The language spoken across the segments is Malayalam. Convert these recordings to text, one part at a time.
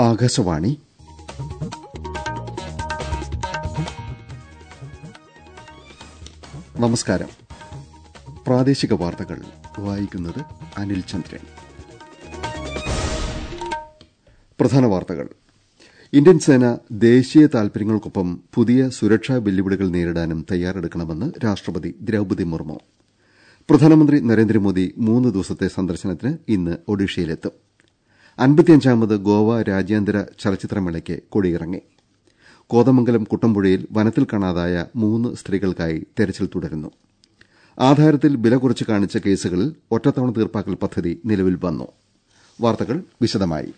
ആകാശവാണി നമസ്കാരം പ്രാദേശിക വാർത്തകൾ വായിക്കുന്നത് അനിൽ ചന്ദ്രൻ പ്രധാന വാർത്തകൾ ഇന്ത്യൻ സേന ദേശീയ താൽപര്യങ്ങൾക്കൊപ്പം പുതിയ സുരക്ഷാ വെല്ലുവിളികൾ നേരിടാനും തയ്യാറെടുക്കണമെന്ന് രാഷ്ട്രപതി ദ്രൌപതി മുർമു പ്രധാനമന്ത്രി നരേന്ദ്രമോദി മൂന്ന് ദിവസത്തെ സന്ദർശനത്തിന് ഇന്ന് ഒഡീഷയിലെത്തും അൻപത്തിയഞ്ചാമത് ഗോവ രാജ്യാന്തര ചലച്ചിത്രമേളയ്ക്ക് കൊടിയിറങ്ങി കോതമംഗലം കുട്ടമ്പുഴയിൽ വനത്തിൽ കാണാതായ മൂന്ന് സ്ത്രീകൾക്കായി തെരച്ചിൽ തുടരുന്നു ആധാരത്തിൽ വില കുറച്ച് കാണിച്ച കേസുകളിൽ ഒറ്റത്തവണ തീർപ്പാക്കൽ പദ്ധതി നിലവിൽ വന്നു വാർത്തകൾ വിശദമായി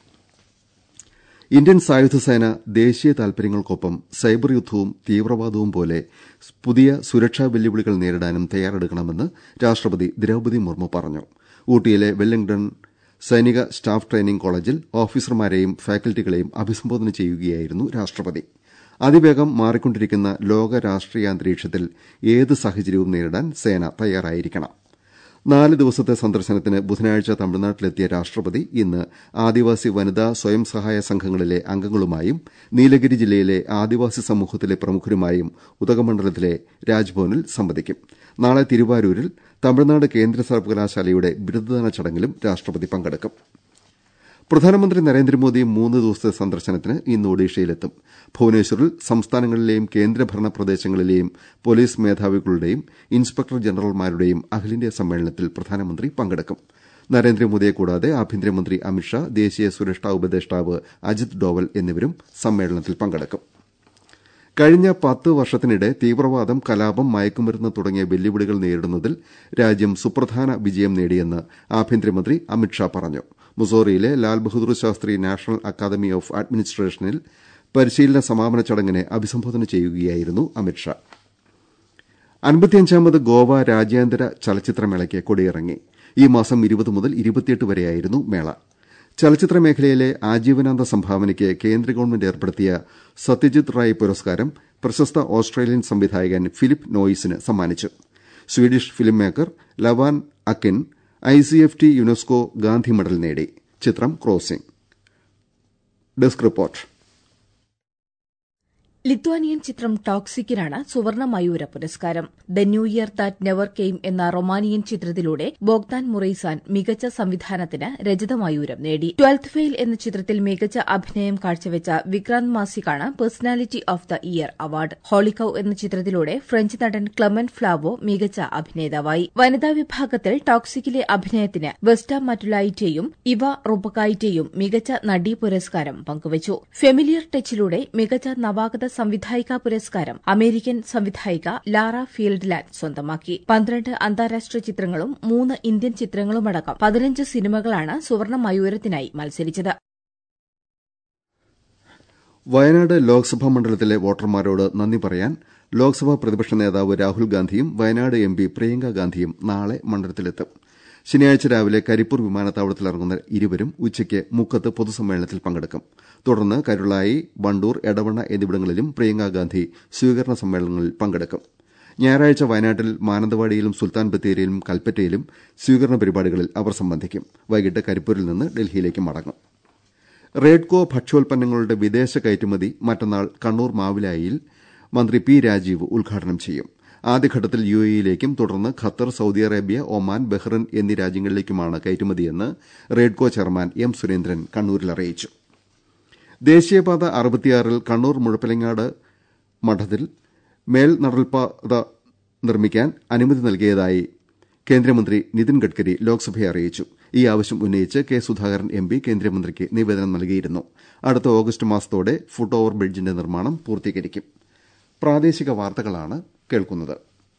ഇന്ത്യൻ സായുധസേന ദേശീയ താൽപര്യങ്ങൾക്കൊപ്പം സൈബർ യുദ്ധവും തീവ്രവാദവും പോലെ പുതിയ സുരക്ഷാ വെല്ലുവിളികൾ നേരിടാനും തയ്യാറെടുക്കണമെന്ന് രാഷ്ട്രപതി ദ്രൌപതി മുർമു പറഞ്ഞു ഊട്ടിയിലെ വെല്ലിംഗ്ടൺ സൈനിക സ്റ്റാഫ് ട്രെയിനിംഗ് കോളേജിൽ ഓഫീസർമാരെയും ഫാക്കൽറ്റികളെയും അഭിസംബോധന ചെയ്യുകയായിരുന്നു രാഷ്ട്രപതി അതിവേഗം മാറിക്കൊണ്ടിരിക്കുന്ന ലോക രാഷ്ട്രീയാന്തരീക്ഷത്തിൽ ഏത് സാഹചര്യവും നേരിടാൻ സേന തയ്യാറായിരിക്കണം നാല് ദിവസത്തെ സന്ദർശനത്തിന് ബുധനാഴ്ച തമിഴ്നാട്ടിലെത്തിയ രാഷ്ട്രപതി ഇന്ന് ആദിവാസി വനിതാ സ്വയം സഹായ സംഘങ്ങളിലെ അംഗങ്ങളുമായും നീലഗിരി ജില്ലയിലെ ആദിവാസി സമൂഹത്തിലെ പ്രമുഖരുമായും ഉദകമണ്ഡലത്തിലെ രാജ്ഭവനിൽ സംവദിക്കും നാളെ തിരുവാരൂരിൽ തമിഴ്നാട് കേന്ദ്ര സർവകലാശാലയുടെ ബിരുദദാന ചടങ്ങിലും രാഷ്ട്രപതി പങ്കെടുക്കും പ്രധാനമന്ത്രി നരേന്ദ്രമോദി മൂന്ന് ദിവസത്തെ സന്ദർശനത്തിന് ഇന്ന് ഒഡീഷയിലെത്തും ഭുവനേശ്വറിൽ സംസ്ഥാനങ്ങളിലെയും കേന്ദ്രഭരണ പ്രദേശങ്ങളിലെയും പോലീസ് മേധാവികളുടെയും ഇൻസ്പെക്ടർ ജനറൽമാരുടെയും അഖിലേന്ത്യാ സമ്മേളനത്തിൽ പ്രധാനമന്ത്രി പങ്കെടുക്കും നരേന്ദ്രമോദിയെ കൂടാതെ ആഭ്യന്തരമന്ത്രി അമിത്ഷാ ദേശീയ സുരക്ഷാ ഉപദേഷ്ടാവ് അജിത് ഡോവൽ എന്നിവരും സമ്മേളനത്തിൽ പങ്കെടുക്കും കഴിഞ്ഞ പത്ത് വർഷത്തിനിടെ തീവ്രവാദം കലാപം മയക്കുമരുന്ന് തുടങ്ങിയ വെല്ലുവിളികൾ നേരിടുന്നതിൽ രാജ്യം സുപ്രധാന വിജയം നേടിയെന്ന് ആഭ്യന്തരമന്ത്രി അമിത്ഷാ പറഞ്ഞു മുസോറിയിലെ Lal Bahadur Shastri national academy of അഡ്മിനിസ്ട്രേഷനിൽ പരിശീലന സമാപന ചടങ്ങിനെ അഭിസംബോധന ചെയ്യുകയായിരുന്നു അമിത്ഷാ അൻപത്തിയഞ്ചാമത് ഗോവ രാജ്യാന്തര ചലച്ചിത്രമേളയ്ക്ക് കൊടിയിറങ്ങി ഈ മാസം ഇരുപത് മുതൽ ഇരുപത്തിയെട്ട് വരെയായിരുന്നു മേള ചലച്ചിത്ര മേഖലയിലെ ആജീവനാന്ത സംഭാവനയ്ക്ക് കേന്ദ്ര ഗവൺമെന്റ് ഏർപ്പെടുത്തിയ സത്യജിത് റായ് പുരസ്കാരം പ്രശസ്ത ഓസ്ട്രേലിയൻ സംവിധായകൻ ഫിലിപ്പ് നോയിസിന് സമ്മാനിച്ചു Swedish film maker Levan Akin ICFT UNESCO Gandhi medal നേടി ചിത്രം ക്രോസിംഗ് ഡെസ്ക് റിപ്പോർട്ട് ലിത്വാനിയൻ ചിത്രം ടോക്സിക്കിനാണ് സുവർണ മയൂര പുരസ്കാരം the new year that never came എന്ന റൊമാനിയൻ ചിത്രത്തിലൂടെ ബോഗ്ദാൻ മുറൈസാൻ മികച്ച സംവിധാനത്തിന് രജത മയൂരം നേടി ട്വൽത്ത് ഫെയിൽ എന്ന ചിത്രത്തിൽ മികച്ച അഭിനയം കാഴ്ചവെച്ച വിക്രാന്ത് മാസിക്കാണ് personality of the year award ഹോളിക്കൌ എന്ന ചിത്രത്തിലൂടെ ഫ്രഞ്ച് നടൻ ക്ലമൻ ഫ്ലാവോ മികച്ച അഭിനേതാവായി വനിതാ വിഭാഗത്തിൽ ടോക്സിക്കിലെ അഭിനയത്തിന് വെസ്റ്റ മറ്റുലായിറ്റെയും ഇവ റുബക്കായിറ്റെയും മികച്ച നടി പുരസ്കാരം പങ്കുവച്ചു ഫെമിലിയർ ടച്ചിലൂടെ മികച്ച നവാഗത സംവിധായിക പുരസ്കാരം അമേരിക്കൻ സംവിധായിക ലാറ ഫീൽഡ്ലാൻഡ് സ്വന്തമാക്കി പന്ത്രണ്ട് അന്താരാഷ്ട്ര ചിത്രങ്ങളും മൂന്ന് ഇന്ത്യൻ ചിത്രങ്ങളുമടക്കം പതിനഞ്ച് സിനിമകളാണ് സുവർണ മയൂരത്തിനായി മത്സരിച്ചത് വയനാട് ലോക്സഭാ മണ്ഡലത്തിലെ വോട്ടർമാരോട് നന്ദി പറയാൻ ലോക്സഭാ പ്രതിപക്ഷ നേതാവ് രാഹുൽ ഗാന്ധിയും വയനാട് എം പി പ്രിയങ്ക ഗാന്ധിയും നാളെ മണ്ഡലത്തിലെത്തും ശനിയാഴ്ച രാവിലെ കരിപ്പൂർ വിമാനത്താവളത്തിലിറങ്ങുന്ന ഇരുവരും ഉച്ചയ്ക്ക് മുക്കത്ത് പൊതുസമ്മേളനത്തിൽ പങ്കെടുക്കും തുടർന്ന് കരുളായി വണ്ടൂർ എടവണ്ണ എന്നിവിടങ്ങളിലും പ്രിയങ്ക ഗാന്ധി സ്വീകരണ സമ്മേളനങ്ങളിൽ പങ്കെടുക്കും ഞായറാഴ്ച വയനാട്ടിൽ മാനന്തവാടിയിലും സുൽത്താൻ ബത്തേരിയിലും കൽപ്പറ്റയിലും സ്വീകരണ പരിപാടികളിൽ അവർ സംബന്ധിക്കും വൈകിട്ട് കരിപ്പൂരിൽ നിന്ന് ഡൽഹിയിലേക്ക് മടങ്ങും റേഡ്കോ ഭക്ഷ്യോൽപ്പന്നങ്ങളുടെ വിദേശ കയറ്റുമതി മറ്റന്നാൾ കണ്ണൂർ മാവിലായിൽ മന്ത്രി പി രാജീവ് ഉദ്ഘാടനം ചെയ്യും ആദ്യഘട്ടത്തിൽ യു എയിലേക്കും തുടർന്ന് Qatar Saudi Arabia Oman Bahrain എന്നീ രാജ്യങ്ങളിലേക്കുമാണ് കയറ്റുമതിയെന്ന് റേഡ്കോ ചെയർമാൻ എം സുരേന്ദ്രൻ കണ്ണൂരിൽ അറിയിച്ചു ദേശീയപാത അറുപത്തിയാറിൽ കണ്ണൂർ മുഴപ്പിലങ്ങാട് മഠത്തിൽ മേൽനടൽപാത നിർമ്മിക്കാൻ അനുമതി നൽകിയതായി കേന്ദ്രമന്ത്രി നിതിൻ ഗഡ്കരി ലോക്സഭയെ അറിയിച്ചു ഈ ആവശ്യം ഉന്നയിച്ച് കെ സുധാകരൻ എം പി കേന്ദ്രമന്ത്രിക്ക് നിവേദനം നൽകിയിരുന്നു അടുത്ത ഓഗസ്റ്റ് മാസത്തോടെ ഫുട് ഓവർ ബ്രിഡ്ജിന്റെ നിർമ്മാണം പൂർത്തീകരിക്കും പ്രാദേശിക വാർത്തകളാണ് കേൾക്കുന്നത്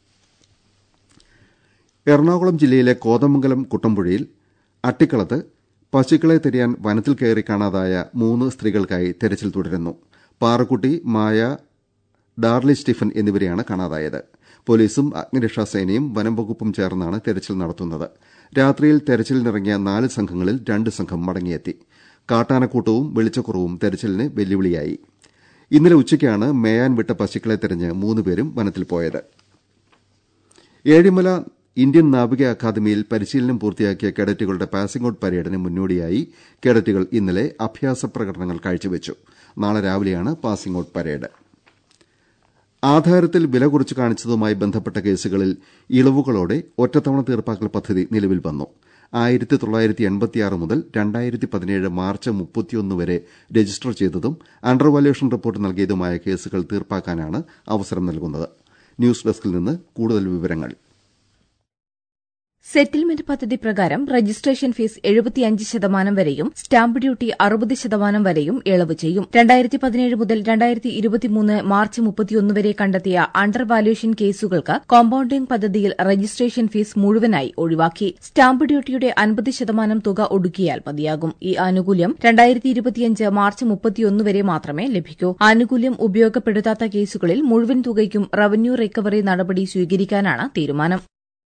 എറണാകുളം ജില്ലയിലെ കോതമംഗലം കുട്ടമ്പുഴയിൽ അട്ടിക്കളത്ത് പശുക്കളെ തിരയാൻ വനത്തിൽ കയറി കാണാതായ മൂന്ന് സ്ത്രീകൾക്കായി തെരച്ചിൽ തുടരുന്നു പാറക്കുട്ടി മായ ഡാർലി സ്റ്റീഫൻ എന്നിവരെയാണ് കാണാതായത് പോലീസും അഗ്നിരക്ഷാസേനയും വനം വകുപ്പും ചേർന്നാണ് തെരച്ചിൽ നടത്തുന്നത് രാത്രിയിൽ തെരച്ചിലിനിറങ്ങിയ നാല് സംഘങ്ങളിൽ രണ്ട് സംഘം മടങ്ങിയെത്തി കാട്ടാനക്കൂട്ടവും വെളിച്ചക്കുറവും തെരച്ചിലിന് വെല്ലുവിളിയായി ഇന്നലെ ഉച്ചയ്ക്കാണ് മേയാൻ വിട്ട പശുക്കളെ തെരഞ്ഞ് മൂന്നുപേരും വനത്തിൽ പോയത് ഏഴിമല ഇന്ത്യൻ നാവിക അക്കാദമിയിൽ പരിശീലനം പൂർത്തിയാക്കിയ കേഡറ്റുകളുടെ പാസിംഗ് ഔട്ട് പരേഡിന് മുന്നോടിയായി കേഡറ്റുകൾ ഇന്നലെ അഭ്യാസ പ്രകടനങ്ങൾ കാഴ്ചവെച്ചു നാളെ രാവിലെയാണ് പാസിംഗ് ഔട്ട് പരേഡ് ആധാരത്തിൽ വില കുറച്ച് കാണിച്ചതുമായി ബന്ധപ്പെട്ട കേസുകളിൽ ഇളവുകളോടെ ഒറ്റത്തവണ തീർപ്പാക്കൽ പദ്ധതി നിലവിൽ വന്നു ആയിരത്തി തൊള്ളായിരത്തി എൺപത്തിയാറ് മുതൽ രണ്ടായിരത്തി പതിനേഴ് മാർച്ച് മുപ്പത്തിയൊന്ന് വരെ രജിസ്റ്റർ ചെയ്തതും അണ്ടർ വാല്യുവേഷൻ റിപ്പോർട്ട് നൽകിയതുമായ കേസുകൾ തീർപ്പാക്കാനാണ് അവസരം നൽകുന്നത് ന്യൂസ് ഡെസ്കിൽ നിന്ന് കൂടുതൽ വിവരങ്ങൾ സെറ്റിൽമെന്റ് പദ്ധതി പ്രകാരം രജിസ്ട്രേഷൻ ഫീസ് എഴുപത്തിയഞ്ച് ശതമാനം വരെയും സ്റ്റാമ്പ് ഡ്യൂട്ടി അറുപത് ശതമാനം വരെയും ഇളവ് ചെയ്യും രണ്ടായിരത്തി പതിനേഴ് മുതൽ രണ്ടായിരത്തി ഇരുപത്തിമൂന്ന് മാർച്ച് മുപ്പത്തിയൊന്ന് വരെ കണ്ടെത്തിയ അണ്ടർ വാല്യുവേഷൻ കേസുകൾക്ക് കോമ്പൌണ്ടിംഗ് പദ്ധതിയിൽ രജിസ്ട്രേഷൻ ഫീസ് മുഴുവനായി ഒഴിവാക്കി സ്റ്റാമ്പ് ഡ്യൂട്ടിയുടെ അൻപത് ശതമാനം തുക ഒടുക്കിയാൽ മതിയാകും ഈ ആനുകൂല്യം രണ്ടായിരത്തി ഇരുപത്തിയഞ്ച് മാർച്ച് മുപ്പത്തിയൊന്ന് വരെ മാത്രമേ ലഭിക്കൂ ആനുകൂല്യം ഉപയോഗപ്പെടുത്താത്ത കേസുകളിൽ മുഴുവൻ തുകയ്ക്കും റവന്യൂ റിക്കവറി നടപടി സ്വീകരിക്കാനാണ് തീരുമാനം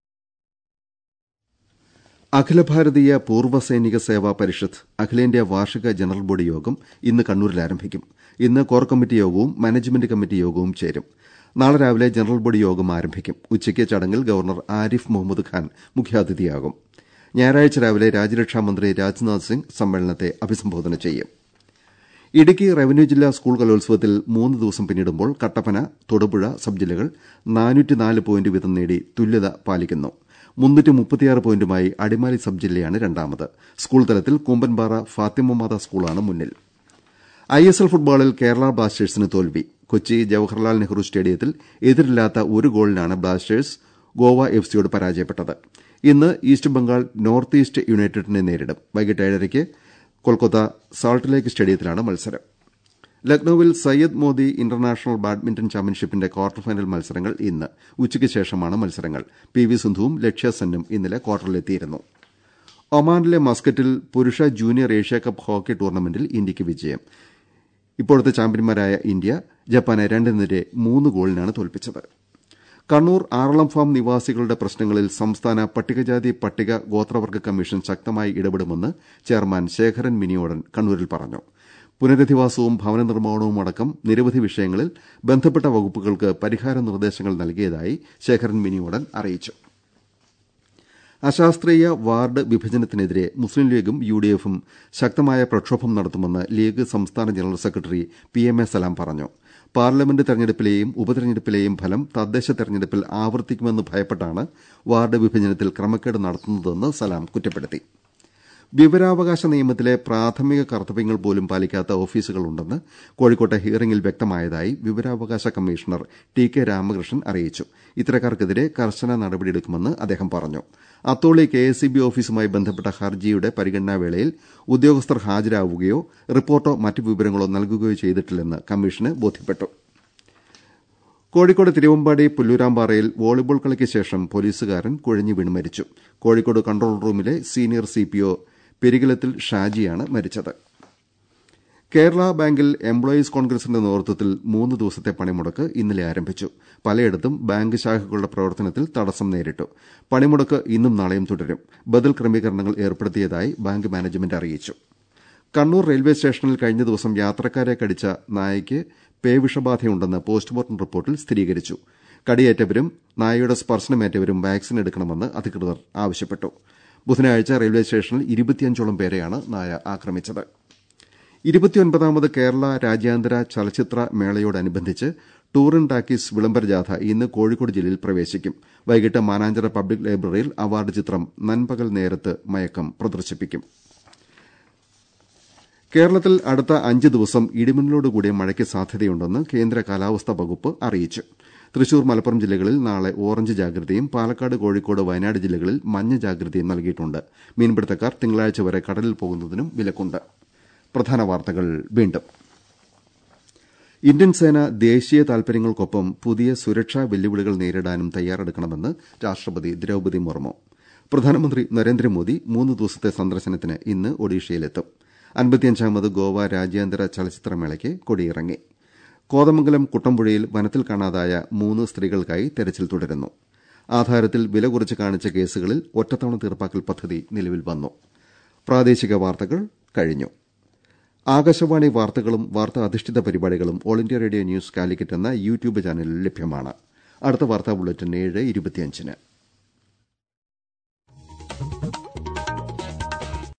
അഖില ഭാരതീയ പൂർവ്വ സൈനിക സേവാ പരിഷത്ത് അഖിലേന്ത്യാ വാർഷിക ജനറൽ ബോഡി യോഗം ഇന്ന് കണ്ണൂരിൽ ആരംഭിക്കും ഇന്ന് കോർ കമ്മിറ്റി യോഗവും മാനേജ്മെന്റ് കമ്മിറ്റി യോഗവും ചേരും നാളെ രാവിലെ ജനറൽ ബോഡി യോഗം ആരംഭിക്കും ഉച്ചയ്ക്ക് ചടങ്ങിൽ ഗവർണർ ആരിഫ് മുഹമ്മദ് ഖാൻ മുഖ്യാതിഥിയാകും ഞായറാഴ്ച രാവിലെ രാജ്യരക്ഷാമന്ത്രി രാജ്നാഥ് സിംഗ് സമ്മേളനത്തെ അഭിസംബോധന ചെയ്യും ഇടുക്കി റവന്യൂ ജില്ലാ സ്കൂൾ കലോത്സവത്തിൽ മൂന്ന് ദിവസം പിന്നിടുമ്പോൾ കട്ടപ്പന തൊടുപുഴ സബ് ജില്ലകൾ നാനൂറ്റിനാല് പോയിന്റ് വീതം നേടി തുല്യത പാലിക്കുന്നു മുന്നൂറ്റി മുപ്പത്തിയാറ് പോയിന്റുമായി അടിമാലി സബ് ജില്ലയാണ് രണ്ടാമത് സ്കൂൾ തലത്തിൽ കൂമ്പൻപാറ ഫാത്തിമമാത സ്കൂളാണ് മുന്നിൽ ഐ എസ് എൽ ഫുട്ബോളിൽ കേരള ബ്ലാസ്റ്റേഴ്സിന് തോൽവി കൊച്ചി ജവഹർലാൽ നെഹ്റു സ്റ്റേഡിയത്തിൽ എതിരില്ലാത്ത ഒരു ഗോളിനാണ് ബ്ലാസ്റ്റേഴ്സ് ഗോവ എഫ് സിയോട് പരാജയപ്പെട്ടത് ഇന്ന് ഈസ്റ്റ് ബംഗാൾ നോർത്ത് ഈസ്റ്റ് യുണൈറ്റഡിനെ നേരിടും വൈകിട്ട് ഏഴരയ്ക്ക് കൊൽക്കത്ത സാൾട്ട് ലേക്ക് സ്റ്റേഡിയത്തിലാണ് മത്സരം ലക്നൌവിൽ സയ്യദ് മോദി ഇന്റർനാഷണൽ ബാഡ്മിന്റൺ ചാമ്പ്യൻഷിപ്പിന്റെ ക്വാർട്ടർ ഫൈനൽ മത്സരങ്ങൾ ഇന്ന് ഉച്ചയ്ക്ക് ശേഷമാണ് മത്സരങ്ങൾ പി വി സിന്ധുവും ലക്ഷ്യ സെന്നും ഇന്നലെ ക്വാർട്ടറിലെത്തിയിരുന്നു ഒമാനിലെ മസ്കറ്റിൽ പുരുഷ ജൂനിയർ ഏഷ്യാകപ്പ് ഹോക്കി ടൂർണമെന്റിൽ ഇന്ത്യയ്ക്ക് വിജയം ഇപ്പോഴത്തെ ചാമ്പ്യന്മാരായ ഇന്ത്യ ജപ്പാനെ രണ്ടിനെതിരെ മൂന്ന് ഗോളിനാണ് തോൽപ്പിച്ചത് കണ്ണൂർ ആറളം ഫാം നിവാസികളുടെ പ്രശ്നങ്ങളിൽ സംസ്ഥാന പട്ടികജാതി പട്ടിക ഗോത്രവർഗ കമ്മീഷൻ ശക്തമായി ഇടപെടുമെന്ന് ചെയർമാൻ ശേഖരൻ മിനിയോടൻ കണ്ണൂരിൽ പറഞ്ഞു പുനരധിവാസവും ഭവന നിർമ്മാണവും അടക്കം നിരവധി വിഷയങ്ങളിൽ ബന്ധപ്പെട്ട വകുപ്പുകൾക്ക് പരിഹാര നിർദ്ദേശങ്ങൾ നൽകിയതായി ശേഖരൻ മിനിയോടൻ അറിയിച്ചു അശാസ്ത്രീയ വാർഡ് വിഭജനത്തിനെതിരെ മുസ്ലിം ലീഗും യു ഡി എഫും ശക്തമായ പ്രക്ഷോഭം നടത്തുമെന്ന് ലീഗ് സംസ്ഥാന general secretary P M A Salam പറഞ്ഞു പാർലമെന്റ് തെരഞ്ഞെടുപ്പിലെയും ഉപതെരഞ്ഞെടുപ്പിലെയും ഫലം തദ്ദേശ തെരഞ്ഞെടുപ്പിൽ ആവർത്തിക്കുമെന്ന് ഭയപ്പെട്ടാണ് വാർഡ് വിഭജനത്തിൽ ക്രമക്കേട് നടത്തുന്നതെന്ന് സലാം കുറ്റപ്പെടുത്തി വിവരാവകാശ നിയമത്തിലെ പ്രാഥമിക കർത്തവ്യങ്ങൾ പോലും പാലിക്കാത്ത ഓഫീസുകളുണ്ടെന്ന് കോഴിക്കോട്ടെ ഹിയറിംഗിൽ വ്യക്തമായതായി വിവരാവകാശ കമ്മീഷണർ ടി കെ രാമകൃഷ്ണൻ അറിയിച്ചു ഇത്തരക്കാർക്കെതിരെ കർശന നടപടിയെടുക്കുമെന്ന് അദ്ദേഹം പറഞ്ഞു Atholi K S C B ഓഫീസുമായി ബന്ധപ്പെട്ട ഹർജിയുടെ പരിഗണനാ വേളയിൽ ഉദ്യോഗസ്ഥർ ഹാജരാവുകയോ റിപ്പോർട്ടോ മറ്റു വിവരങ്ങളോ നൽകുകയോ ചെയ്തിട്ടില്ലെന്ന് കമ്മീഷന് ബോധ്യപ്പെട്ടു കോഴിക്കോട് തിരുവമ്പാടി പുല്ലൂരാമ്പാറയിൽ വോളിബോൾ കളിക്ക് ശേഷം പോലീസുകാരൻ കുഴഞ്ഞു വീണ് മരിച്ചു കോഴിക്കോട് കൺട്രോൾ റൂമിലെ സീനിയർ സിപിഒ പെരികലത്തിൽ ഷാജിയാണ് മരിച്ചത് കേരള ബാങ്കിൽ എംപ്ലോയീസ് കോൺഗ്രസിന്റെ നേതൃത്വത്തിൽ മൂന്ന് ദിവസത്തെ പണിമുടക്ക് ഇന്നലെ ആരംഭിച്ചു പലയിടത്തും ബാങ്ക് ശാഖകളുടെ പ്രവർത്തനത്തിൽ തടസ്സം നേരിട്ടു പണിമുടക്ക് ഇന്നും നാളെയും തുടരും ബദൽ ക്രമീകരണങ്ങൾ ഏർപ്പെടുത്തിയതായി ബാങ്ക് മാനേജ്മെന്റ് അറിയിച്ചു കണ്ണൂർ റെയിൽവേ സ്റ്റേഷനിൽ കഴിഞ്ഞ ദിവസം യാത്രക്കാരെ കടിച്ച നായയ്ക്ക് പേവിഷബാധയുണ്ടെന്ന് പോസ്റ്റ്മോർട്ടം റിപ്പോർട്ടിൽ സ്ഥിരീകരിച്ചു കടിയേറ്റവരും നായയുടെ സ്പർശനമേറ്റവരും വാക്സിൻ എടുക്കണമെന്ന് അധികൃതർ ആവശ്യപ്പെട്ടു ബുധനാഴ്ച റെയിൽവേ സ്റ്റേഷനിൽ ഇരുപത്തിയഞ്ചോളം പേരെയാണ് നായ ആക്രമിച്ചത് ഇരുപത്തിയൊൻപതാമത് കേരള രാജ്യാന്തര ചലച്ചിത്ര മേളയോടനുബന്ധിച്ച് ടൂർ ആൻഡ് ടാക്കീസ് വിളംബര ജാഥ ഇന്ന് കോഴിക്കോട് ജില്ലയിൽ പ്രവേശിക്കും വൈകിട്ട് മാനാഞ്ചിറ പബ്ലിക് ലൈബ്രറിയിൽ അവാർഡ് ചിത്രം നൻപകൽ നേരത്ത് മയക്കം പ്രദർശിപ്പിക്കും കേരളത്തിൽ അടുത്ത അഞ്ച് ദിവസം ഇടിമിന്നലോടുകൂടിയ മഴയ്ക്ക് സാധ്യതയുണ്ടെന്ന് കേന്ദ്ര കാലാവസ്ഥാ വകുപ്പ് അറിയിച്ചു തൃശൂർ മലപ്പുറം ജില്ലകളിൽ നാളെ ഓറഞ്ച് ജാഗ്രതയും പാലക്കാട് കോഴിക്കോട് വയനാട് ജില്ലകളിൽ മഞ്ഞ ജാഗ്രതയും നൽകിയിട്ടുണ്ട് മീൻപിടുത്തക്കാർ തിങ്കളാഴ്ച വരെ കടലിൽ പോകുന്നതിനും വിലക്കുണ്ട് പ്രധാന വാർത്തകൾ വീണ്ടും ഇന്ത്യൻ സേന ദേശീയ താൽപര്യങ്ങൾക്കൊപ്പം പുതിയ സുരക്ഷാ വെല്ലുവിളികൾ നേരിടാനും തയ്യാറെടുക്കണമെന്ന് രാഷ്ട്രപതി ദ്രൌപതി മുർമു പ്രധാനമന്ത്രി നരേന്ദ്രമോദി മൂന്ന് ദിവസത്തെ സന്ദർശനത്തിന് ഇന്ന് ഒഡീഷയിലെത്തും അൻപത്തിയഞ്ചാമത് ഗോവ രാജ്യാന്തര ചലച്ചിത്രമേളയ്ക്ക് കൊടിയിറങ്ങി കോതമംഗലം കുട്ടമ്പുഴയിൽ വനത്തിൽ കാണാതായ മൂന്ന് സ്ത്രീകൾക്കായി തെരച്ചിൽ തുടരുന്നു ആധാരത്തിൽ വില കുറച്ച് കാണിച്ച കേസുകളിൽ ഒറ്റത്തവണ തീർപ്പാക്കൽ പദ്ധതി നിലവിൽ വന്നു പ്രാദേശിക വാർത്തകൾ കഴിഞ്ഞു ആകാശവാണി വാർത്തകളും വാർത്താ അധിഷ്ഠിത പരിപാടികളും all India radio news Calicut എന്ന യൂട്യൂബ് ചാനലിൽ ലഭ്യമാണ് അടുത്ത വാർത്താ ബുള്ളറ്റിൻ ഏഴ് ഇരുപത്തിയഞ്ചിന്